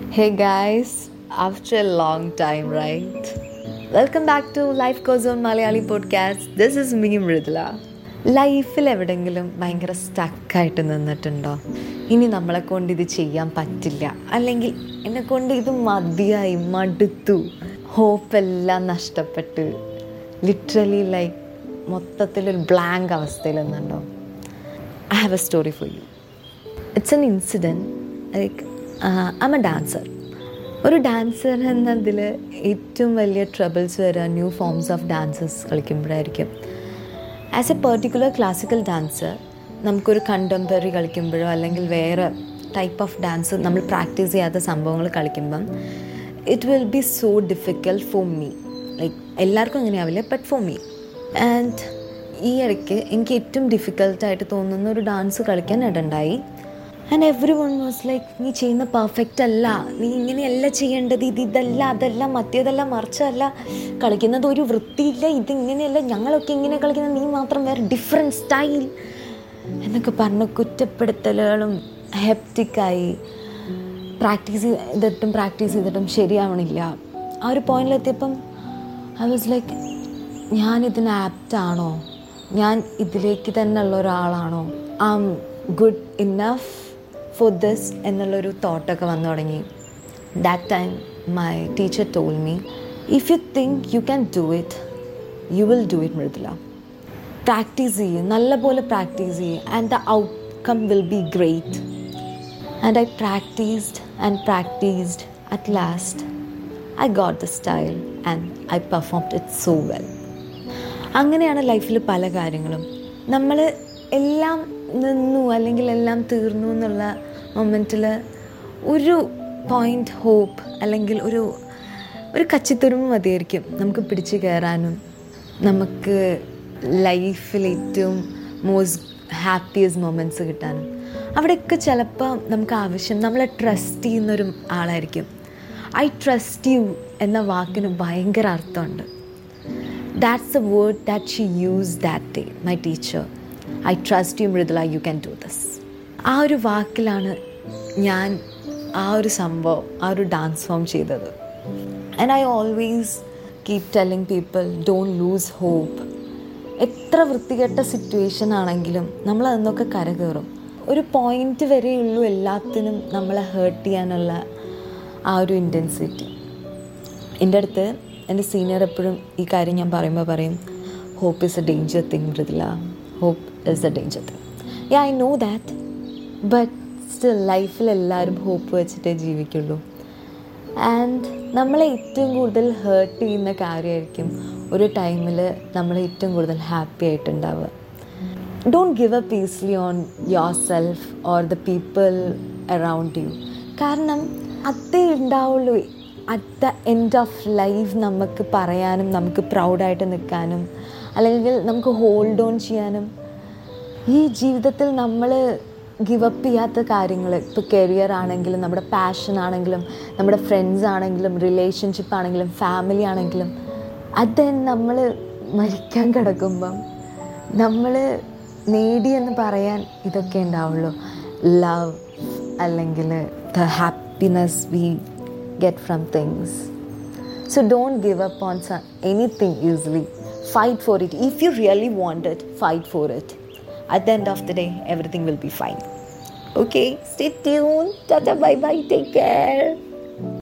Hey guys, after a long time, right? Welcome back to Life Goes On Malayali podcast. This is me, Mridula. ലൈഫിൽ എവിടെങ്കിലും ഭയങ്കര സ്റ്റക്കായിട്ട് നിന്നിട്ടുണ്ടോ ഇനി നമ്മളെ കൊണ്ട് ഇത് ചെയ്യാൻ പറ്റില്ല അല്ലെങ്കിൽ എന്നെ കൊണ്ട് ഇത് മതിയായി മടുത്തു ഹോപ്പെല്ലാം നഷ്ടപ്പെട്ട് ലിറ്ററലി ലൈക്ക് മൊത്തത്തിലൊരു ബ്ലാങ്ക് അവസ്ഥയിൽ നിന്നുണ്ടോ I have a story for you it's an incident like I'm a dancer ഒരു ഡാൻസർ എന്നതിൽ ഏറ്റവും വലിയ ട്രബിൾസ് വരിക ന്യൂ ഫോംസ് ഓഫ് ഡാൻസസ് കളിക്കുമ്പോഴായിരിക്കും as a particular classical dancer നമുക്കൊരു കണ്ടംപററി കളിക്കുമ്പോഴോ അല്ലെങ്കിൽ വേറെ ടൈപ്പ് ഓഫ് ഡാൻസ് നമ്മൾ പ്രാക്ടീസ് ചെയ്യാത്ത സംഭവങ്ങൾ കളിക്കുമ്പം it will be so difficult for me like എല്ലാവർക്കും അങ്ങനെയാവില്ല ബട്ട് ഫോർ മീ ആൻഡ് ഈ ഇടയ്ക്ക് എനിക്ക് ഏറ്റവും ഡിഫിക്കൽട്ടായിട്ട് തോന്നുന്ന ഒരു ഡാൻസ് കളിക്കാൻ ഇടണ്ടായി and every one was like നീ ചെയ്യുന്ന പെർഫെക്റ്റ് അല്ല നീ ഇങ്ങനെയല്ല ചെയ്യേണ്ടത് ഇത് ഇതല്ല അതല്ല മറ്റേതല്ല മറിച്ചല്ല കളിക്കുന്നത് ഒരു വൃത്തിയില്ല ഇതിങ്ങനെയല്ല ഞങ്ങളൊക്കെ ഇങ്ങനെ കളിക്കുന്നത് നീ മാത്രം വേറെ ഡിഫറെൻറ്റ് സ്റ്റൈൽ എന്നൊക്കെ പറഞ്ഞ് കുറ്റപ്പെടുത്തലുകളും ഹെപ്റ്റിക്കായി പ്രാക്ടീസ് ചെയ്തിട്ടും പ്രാക്ടീസ് ചെയ്തിട്ടും ശരിയാവണില്ല ആ ഒരു പോയിന്റിലെത്തിയപ്പം ഐ വാസ് ലൈക്ക് ഞാൻ ഇതിന് ആപ്റ്റാണോ ഞാൻ ഇതിലേക്ക് തന്നെ ഉള്ള ഒരാളാണോ I am good enough for this എന്നുള്ളൊരു തോട്ടൊക്കെ വന്നു തുടങ്ങി that time my teacher told me if you think you can do it you will do it Mridula practice ചെയ്യും നല്ലപോലെ പ്രാക്ടീസ് ചെയ്യും and the outcome will be great and I practised and practised at last I got the style and I performed it so well അങ്ങനെയാണ് ലൈഫിൽ പല കാര്യങ്ങളും നമ്മൾ എല്ലാം നിന്നു അല്ലെങ്കിൽ എല്ലാം തീർന്നു എന്നുള്ള മൊമെൻറ്റിൽ ഒരു പോയിൻ്റ് ഹോപ്പ് അല്ലെങ്കിൽ ഒരു ഒരു കച്ചിത്തുരുമ്പ് മതിയായിരിക്കും നമുക്ക് പിടിച്ചു കയറാനും നമുക്ക് ലൈഫിൽ ഏറ്റവും മോസ്റ്റ് ഹാപ്പിയസ്റ്റ് മൊമെൻറ്റ്സ് കിട്ടാനും അവിടെയൊക്കെ ചിലപ്പോൾ നമുക്ക് ആവശ്യം നമ്മളെ ട്രസ്റ്റ് ചെയ്യുന്നൊരു ആളായിരിക്കും ഐ ട്രസ്റ്റ് യു എന്ന വാക്കിന് ഭയങ്കര അർത്ഥമുണ്ട് that's a word that she use that day my teacher I trust you Mridula you can do this ആ ഒരു വാക്കിലാണ് ഞാൻ ആ ഒരു സംഭവം ആ ഒരു ഡാൻസ് ഫോം ചെയ്തത് and I always keep telling people don't lose hope എത്ര വൃത്തികെട്ട സിറ്റുവേഷൻ ആണെങ്കിലും നമ്മൾ അതിന്നൊക്കെ കരകയറും ഒരു പോയിന്റ് വരെയുള്ളൂ എല്ലാത്തിനും നമ്മളെ ഹേർട്ട് ചെയ്യാനുള്ള ആ ഒരു ഇൻറ്റൻസിറ്റി എൻ്റെ അടുത്ത് എൻ്റെ സീനിയർ എപ്പോഴും ഈ കാര്യം ഞാൻ പറയുമ്പോൾ പറയും hope is a danger thing Mridula hope is a danger thing yeah I know that but still ലൈഫിൽ എല്ലാവരും ഹോപ്പ് വെച്ചിട്ടേ ജീവിക്കുള്ളൂ ആൻഡ് നമ്മളെ ഏറ്റവും കൂടുതൽ ഹേർട്ട് ചെയ്യുന്ന കാര്യമായിരിക്കും ഒരു ടൈമിൽ നമ്മൾ ഏറ്റവും കൂടുതൽ ഹാപ്പി ആയിട്ടുണ്ടാവുക don't give up easily on your self or the people around you കാരണം അതേ ഉണ്ടാവുള്ളൂ at the end of life നമുക്ക് പറയാനും നമുക്ക് പ്രൗഡായിട്ട് നിൽക്കാനും അല്ലെങ്കിൽ നമുക്ക് ഹോൾഡ് ഓൺ ചെയ്യാനും ഈ ജീവിതത്തിൽ നമ്മൾ ഗിവ് അപ്പ് ചെയ്യാത്ത കാര്യങ്ങൾ ഇപ്പോൾ കരിയർ ആണെങ്കിലും നമ്മുടെ പാഷൻ ആണെങ്കിലും നമ്മുടെ ഫ്രണ്ട്സ് ആണെങ്കിലും റിലേഷൻഷിപ്പ് ആണെങ്കിലും ഫാമിലി ആണെങ്കിലും അത് നമ്മൾ മരിക്കാൻ കിടക്കുമ്പം നമ്മൾ നേടിയെന്ന് പറയാൻ ഇതൊക്കെ ഉണ്ടാവുള്ളൂ ലവ് അല്ലെങ്കിൽ the happiness we get from things so don't give up on anything easily fight for it if you really want it fight for it at the end of the day, everything will be fine. Okay, stay tuned. Tata, bye bye. Take care.